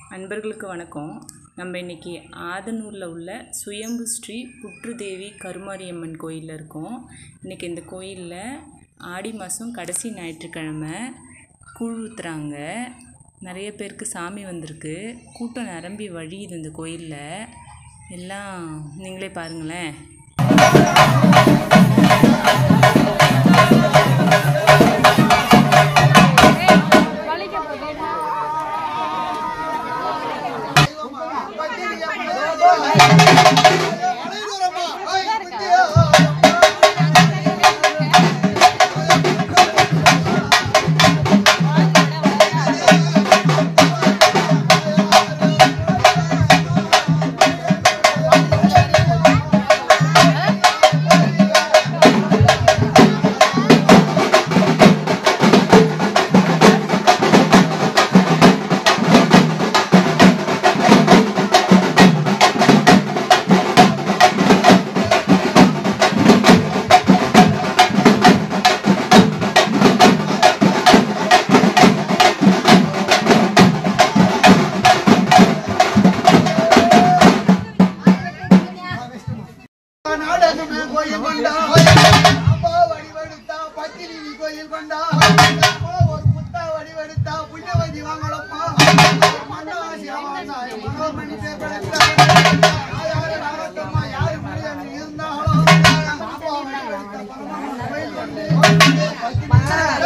நண்பர்களுக்கு வணக்கம் நம்ம இன்னைக்கு ஆதனூரில் உள்ள சுயம்பு ஸ்ரீ புற்றுதேவி கருமாரியம்மன் கோயிலில் இருக்கோம் இன்னைக்கு இந்த கோயிலில் ஆடி மாதம் கடைசி ஞாயிற்றுக்கிழமை கூழ் ஊற்றுறாங்க நிறைய பேருக்கு சாமி வந்திருக்கு கூட்டம் நிரம்பி வழியுது இந்த கோயிலில் எல்லாம் நீங்களே பாருங்களேன் நாடகமே கோயில் கொண்டா அப்பா வடிவெடுத்தா பத்தினி கோயில் கொண்டா அப்பா ஒரு புத்தா வடிவெடுத்தா புண்ணியவதி வாங்கலப்பா மன்னவாசி ஆவாசாய் மனோமணி பேப்பெடுத்தா யாரு நாகத்தம்மா யாரு மனிதன் இருந்தாலும் அப்பா வடிவெடுத்த பரமன் கோயில் கொண்டு பத்தினி